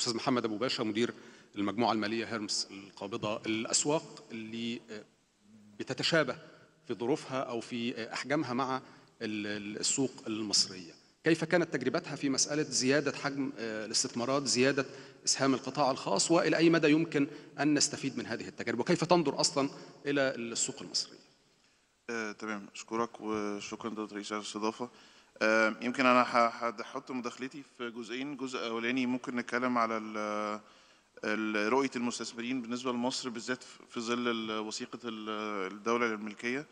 استاذ محمد ابو باشا مدير المجموعه الماليه هيرمس القابضه الاسواق اللي بتتشابه في ظروفها او في احجامها مع السوق المصريه كيف كانت تجربتها في مساله زياده حجم الاستثمارات زياده اسهام القطاع الخاص والى اي مدى يمكن ان نستفيد من هذه التجارب وكيف تنظر اصلا الى السوق المصريه آه، تمام اشكرك وشكرا دكتور رئيس على الاستضافه آه، يمكن انا هحط مداخلتي في جزئين جزء اولاني ممكن نتكلم على رؤيه المستثمرين بالنسبه لمصر بالذات في ظل وثيقه الدوله للملكيه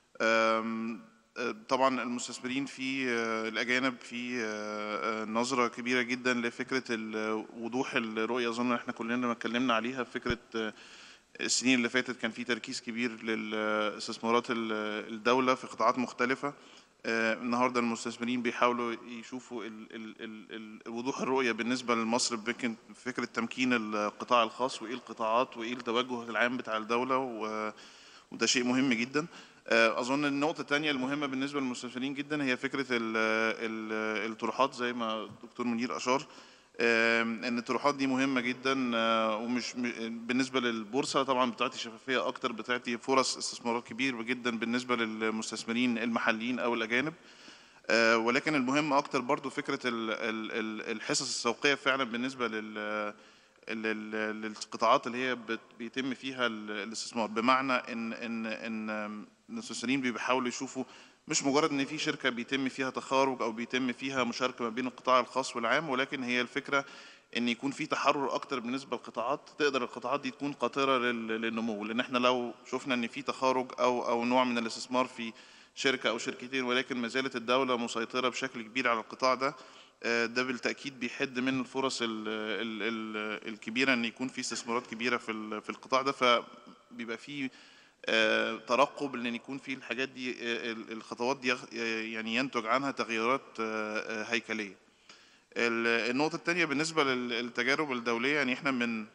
طبعا المستثمرين في الاجانب في نظره كبيره جدا لفكره وضوح الرؤيه اظن احنا كلنا اتكلمنا عليها فكره السنين اللي فاتت كان في تركيز كبير للاستثمارات الدوله في قطاعات مختلفه النهارده المستثمرين بيحاولوا يشوفوا ال ال ال وضوح الرؤيه بالنسبه لمصر فكره تمكين القطاع الخاص وايه القطاعات وايه التوجه العام بتاع الدوله وده شيء مهم جدا اظن النقطه الثانيه المهمه بالنسبه للمستثمرين جدا هي فكره الطروحات زي ما الدكتور منير اشار ان الطروحات دي مهمه جدا ومش بالنسبه للبورصه طبعا بتعطي شفافيه اكتر بتعطي فرص استثمارات كبير جدا بالنسبه للمستثمرين المحليين او الاجانب ولكن المهم اكتر برضو فكره الحصص السوقيه فعلا بالنسبه لل للقطاعات اللي هي بيتم فيها الاستثمار بمعنى ان ان ان المستثمرين بيحاولوا يشوفوا مش مجرد ان في شركه بيتم فيها تخارج او بيتم فيها مشاركه ما بين القطاع الخاص والعام ولكن هي الفكره ان يكون في تحرر اكتر بالنسبه للقطاعات تقدر القطاعات دي تكون قاطره للنمو لان احنا لو شفنا ان في تخارج او او نوع من الاستثمار في شركه او شركتين ولكن ما زالت الدوله مسيطره بشكل كبير على القطاع ده ده بالتاكيد بيحد من الفرص ال ال ال الكبيره ان يكون في استثمارات كبيره في في القطاع ده فبيبقى في ترقب ان يكون في الحاجات دي الخطوات دي يعني ينتج عنها تغييرات هيكليه. النقطه الثانيه بالنسبه للتجارب الدوليه يعني احنا من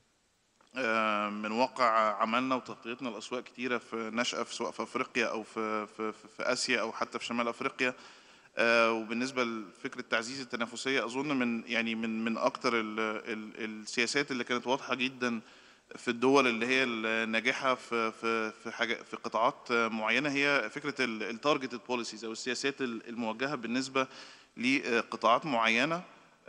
من واقع عملنا وتغطيتنا لاسواق كتيره في نشأة في سواء في افريقيا او في في, في اسيا او حتى في شمال افريقيا وبالنسبه لفكره تعزيز التنافسيه اظن من يعني من من اكتر ال ال السياسات اللي كانت واضحه جدا في الدول اللي هي الناجحه في في في حاجه في قطاعات معينه هي فكره التارجتد بوليسيز او السياسات الموجهه بالنسبه لقطاعات معينه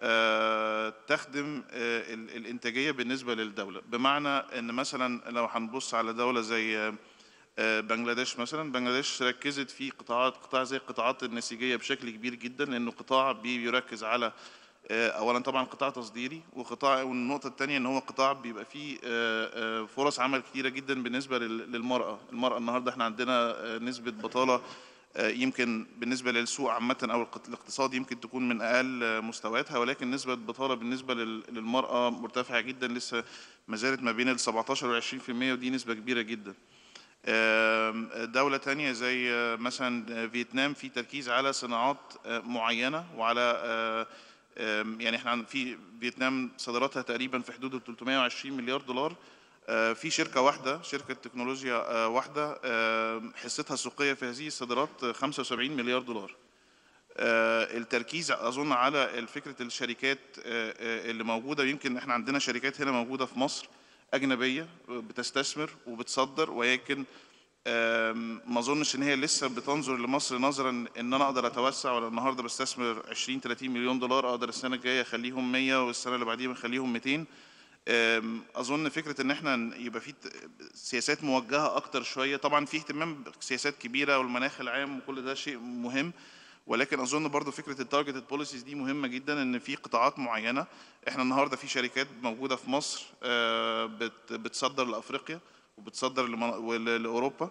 تخدم الانتاجيه بالنسبه للدوله بمعنى ان مثلا لو هنبص على دوله زي بنجلاديش مثلا بنجلاديش ركزت في قطاعات قطاع زي القطاعات النسيجيه بشكل كبير جدا لانه قطاع بيركز على اولا طبعا قطاع تصديري وقطاع والنقطه الثانيه ان هو قطاع بيبقى فيه فرص عمل كتيره جدا بالنسبه للمراه المراه النهارده احنا عندنا نسبه بطاله يمكن بالنسبه للسوق عامه او الاقتصاد يمكن تكون من اقل مستوياتها ولكن نسبه البطاله بالنسبه للمراه مرتفعه جدا لسه ما زالت ما بين ال 17 وال 20% ودي نسبه كبيره جدا دولة تانية زي مثلا فيتنام في تركيز على صناعات معينة وعلى يعني احنا في فيتنام صادراتها تقريبا في حدود ال 320 مليار دولار في شركة واحدة شركة تكنولوجيا واحدة حصتها السوقية في هذه الصادرات 75 مليار دولار التركيز اظن على فكره الشركات اللي موجوده يمكن احنا عندنا شركات هنا موجوده في مصر اجنبيه بتستثمر وبتصدر ولكن ما اظنش ان هي لسه بتنظر لمصر نظرا ان انا اقدر اتوسع ولا النهارده بستثمر 20 30 مليون دولار اقدر السنه الجايه اخليهم 100 والسنه اللي بعديها اخليهم 200 اظن فكره ان احنا يبقى في سياسات موجهه اكتر شويه طبعا في اهتمام بسياسات كبيره والمناخ العام وكل ده شيء مهم ولكن اظن برضو فكره التارجتد بوليسيز دي مهمه جدا ان في قطاعات معينه احنا النهارده في شركات موجوده في مصر بتصدر لافريقيا وبتصدر لاوروبا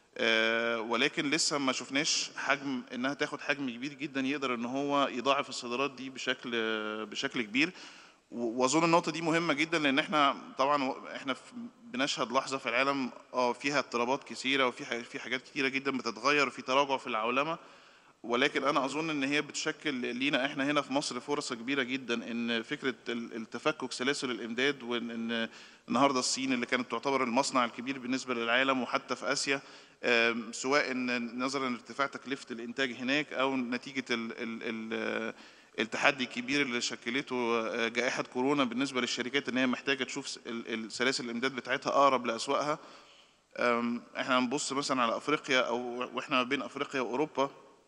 ولكن لسه ما شفناش حجم انها تاخد حجم كبير جدا يقدر ان هو يضاعف الصادرات دي بشكل بشكل كبير واظن النقطه دي مهمه جدا لان احنا طبعا احنا بنشهد لحظه في العالم اه فيها اضطرابات كثيره وفي في حاجات كثيره جدا بتتغير وفي تراجع في العولمه ولكن انا اظن ان هي بتشكل لينا احنا هنا في مصر فرصه كبيره جدا ان فكره التفكك سلاسل الامداد وان النهارده الصين اللي كانت تعتبر المصنع الكبير بالنسبه للعالم وحتى في اسيا سواء ان نظرا لارتفاع تكلفه الانتاج هناك او نتيجه ال ال ال التحدي الكبير اللي شكلته آه، جائحة كورونا بالنسبة للشركات ان هي محتاجة تشوف س- ال- ال- سلاسل الامداد بتاعتها اقرب لاسواقها أم، احنا هنبص مثلا على افريقيا او واحنا ما بين افريقيا واوروبا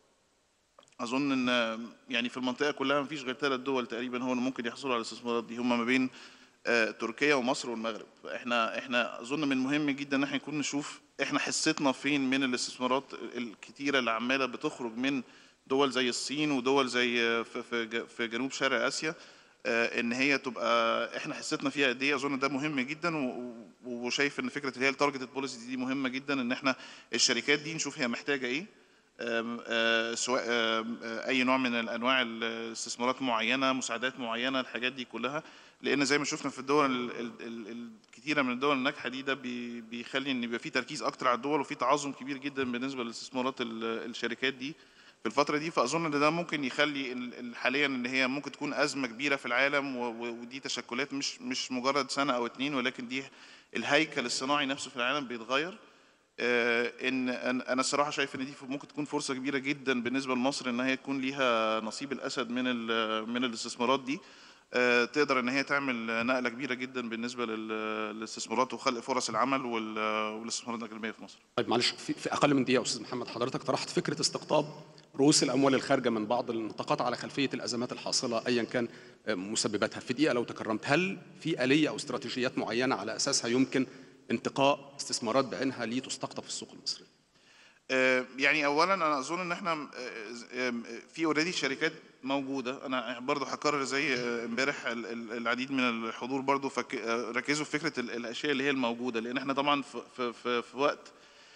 اظن ان يعني في المنطقه كلها ما فيش غير ثلاث دول تقريبا هو اللي ممكن يحصلوا على الاستثمارات دي هم ما بين آه، تركيا ومصر والمغرب احنا احنا اظن من مهم جدا ان احنا نكون نشوف احنا حصتنا فين من الاستثمارات الكتيره اللي عماله بتخرج من دول زي الصين ودول زي آه، في في ج- في جنوب شرق اسيا آه، ان هي تبقى احنا حصتنا فيها قد ايه اظن ده مهم جدا و- و- وشايف ان فكره اللي هي التارجت بوليسي دي مهمه جدا ان احنا الشركات دي نشوف هي محتاجه ايه آم، آه، سواء آم، آه، اي نوع من الانواع الاستثمارات معينه مساعدات معينه الحاجات دي كلها لان زي ما شفنا في الدول ال- ال- ال- الكتيره من الدول الناجحه دي ده بي- بيخلي ان يبقى في تركيز اكتر على الدول وفي تعظم كبير جدا بالنسبه لاستثمارات ال- الشركات دي في الفتره دي فاظن ان ده ممكن يخلي ال- ال- حاليا ان هي ممكن تكون ازمه كبيره في العالم و- و- ودي تشكلات مش مش مجرد سنه او اتنين ولكن دي الهيكل الصناعي نفسه في العالم بيتغير آه، ان أن- انا الصراحه شايف ان دي ممكن تكون فرصه كبيره جدا بالنسبه لمصر ان هي يكون ليها نصيب الاسد من ال- من الاستثمارات دي آه، تقدر ان هي تعمل نقله كبيره جدا بالنسبه لل- للاستثمارات وخلق فرص العمل وال- والاستثمارات الاجنبيه في مصر طيب معلش في, في اقل من دقيقه استاذ محمد حضرتك طرحت فكره استقطاب رؤوس الاموال الخارجه من بعض النطاقات على خلفيه الازمات الحاصله ايا كان مسبباتها في دقيقه لو تكرمت هل في اليه او استراتيجيات معينه على اساسها يمكن انتقاء استثمارات بعينها لتستقطب في السوق المصري آه، يعني اولا انا اظن ان احنا آه، آه، في اوريدي شركات موجوده انا برضو هكرر زي آه، امبارح ال- ال- العديد من الحضور برضو فك... آه، ركزوا في فكره ال- الاشياء اللي هي الموجوده لان احنا طبعا في, في, في, في وقت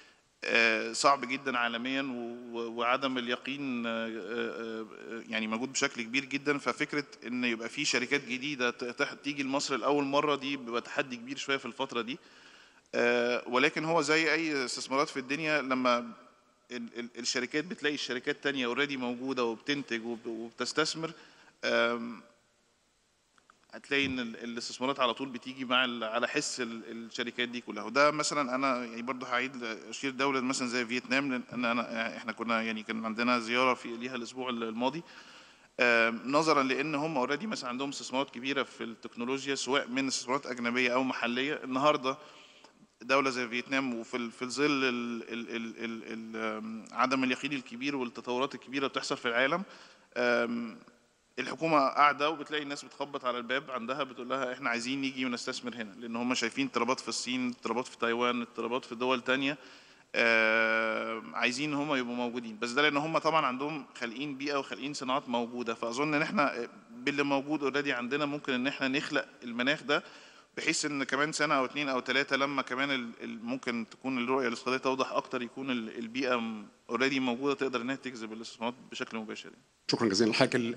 آه، صعب جدا عالميا و- و- وعدم اليقين آه، آه، آه، يعني موجود بشكل كبير جدا ففكره ان يبقى في شركات جديده ت- تح- تيجي لمصر لاول مره دي بيبقى تحدي كبير شويه في الفتره دي آه، ولكن هو زي اي استثمارات في الدنيا لما ال- ال- الشركات بتلاقي الشركات تانية اوريدي موجودة وبتنتج وب- وبتستثمر آم، هتلاقي ان ال- الاستثمارات على طول بتيجي مع ال- على حس ال- الشركات دي كلها وده مثلا انا يعني برضه هعيد اشير دوله مثلا زي فيتنام لان انا أنا- احنا كنا يعني كان عندنا زياره في ليها الاسبوع الماضي آم، نظرا لان هم اوريدي مثلا عندهم استثمارات كبيره في التكنولوجيا سواء من استثمارات اجنبيه او محليه النهارده دولة زي فيتنام وفي ال- في ظل ال ال ال ال ال آم، عدم اليقين الكبير والتطورات الكبيرة اللي بتحصل في العالم آم، الحكومة قاعدة وبتلاقي الناس بتخبط على الباب عندها بتقول لها احنا عايزين نيجي ونستثمر هنا لأن هم شايفين اضطرابات في الصين اضطرابات في تايوان اضطرابات في دول تانية آم، عايزين هم يبقوا موجودين بس ده لأن هم طبعا عندهم خالقين بيئة وخالقين صناعات موجودة فأظن إن احنا باللي موجود اوريدي عندنا ممكن إن احنا نخلق المناخ ده بحيث ان كمان سنه او اتنين او تلاته لما كمان ال- ال- ممكن تكون الرؤيه الاقتصاديه توضح اكتر يكون ال- البيئه اوريدي موجوده تقدر انها تجذب الاستثمارات بشكل مباشر شكرا جزيلا لحضرتك